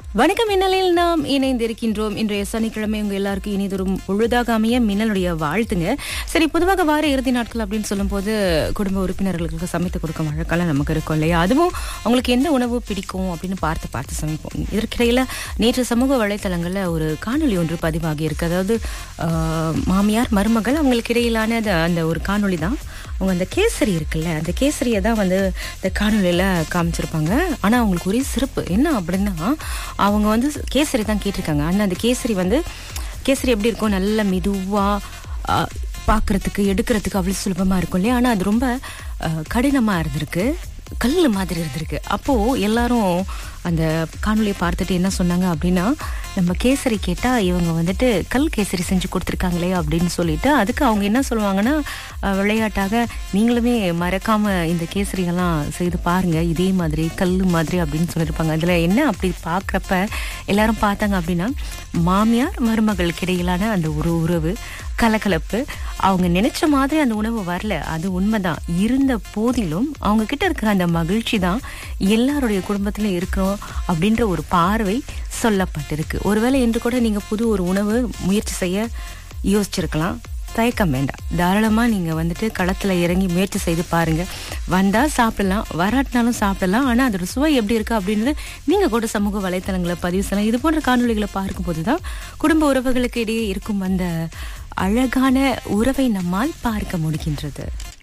வணக்கம் மின்னலில் நாம் இணைந்திருக்கின்றோம் இன்றைய சனிக்கிழமை உங்க எல்லாருக்கும் இனிதொரு பொழுதாக அமைய மின்னலுடைய வாழ்த்துங்க சரி பொதுவாக வார இறுதி நாட்கள் அப்படின்னு சொல்லும்போது குடும்ப உறுப்பினர்களுக்கு சமைத்து கொடுக்கும் வழக்கெல்லாம் நமக்கு இருக்கும் இல்லையா அதுவும் அவங்களுக்கு எந்த உணவு பிடிக்கும் அப்படின்னு பார்த்து பார்த்து சமைப்போம் இதற்கிடையில நேற்று சமூக வலைத்தளங்கள்ல ஒரு காணொளி ஒன்று பதிவாகி இருக்கு அதாவது ஆஹ், மாமியார் மருமகள் அவங்களுக்கு இடையிலான அந்த- அந்த ஒரு காணொளி தான் அவங்க அந்த கேசரி இருக்குல்ல அந்த கேசரியை தான் வந்து இந்த காணொலியில காமிச்சிருப்பாங்க ஆனா அவங்களுக்கு ஒரே சிறப்பு என்ன அப்படின்னா அவங்க வந்து கேசரி தான் கேட்டிருக்காங்க ஆனா அந்த கேசரி வந்து கேசரி எப்படி இருக்கும் நல்ல மெதுவா ஆ, பார்க்கறதுக்கு எடுக்கிறதுக்கு அவ்வளவு சுலபமா இருக்கும் இல்லையா ஆனா அது ரொம்ப ஆ, கடினமா இருந்திருக்கு கல் மாதிரி இருந்திருக்கு அப்போ எல்லாரும் அந்த காணொலியை பார்த்துட்டு என்ன சொன்னாங்க அப்படின்னா நம்ம கேசரி கேட்டா இவங்க வந்துட்டு கல் கேசரி செஞ்சு கொடுத்துருக்காங்களே அப்படின்னு சொல்லிட்டு அதுக்கு அவங்க என்ன சொல்லுவாங்கன்னா அஹ், விளையாட்டாக நீங்களுமே மறக்காம இந்த கேசரியெல்லாம் செய்து பாருங்க இதே மாதிரி கல் மாதிரி அப்படின்னு சொல்லியிருப்பாங்க அதுல என்ன அப்படி பார்க்குறப்ப எல்லாரும் பார்த்தாங்க அப்படின்னா மாமியார் மருமகளுக்கு இடையிலான அந்த ஒரு உறவு கலகலப்பு அவங்க நினைச்ச மாதிரி அந்த உணவு வரல அது உண்மைதான் இருந்த போதிலும் அவங்க கிட்ட இருக்கிற அந்த மகிழ்ச்சி தான் எல்லாருடைய குடும்பத்திலும் இருக்கிறோம் அப்படின்ற ஒரு பார்வை சொல்லப்பட்டிருக்கு ஒருவேளை என்று கூட நீங்க புது ஒரு உணவு முயற்சி செய்ய யோசிச்சிருக்கலாம் தயக்கம் வேண்டாம் தாராளமா நீங்க வந்துட்டு களத்துல இறங்கி முயற்சி செய்து பாருங்க வந்தா சாப்பிடலாம் வராட்டினாலும் சாப்பிடலாம் ஆனா அதோட சுவை எப்படி இருக்கு அப்படின்றது நீங்க கூட சமூக வலைத்தளங்களை பதிவு செய்யலாம் இது போன்ற காணொளிகளை பார்க்கும்போது தான் குடும்ப உறவுகளுக்கு இடையே இருக்கும் அந்த அழகான உறவை நம்மால் பார்க்க முடிகின்றது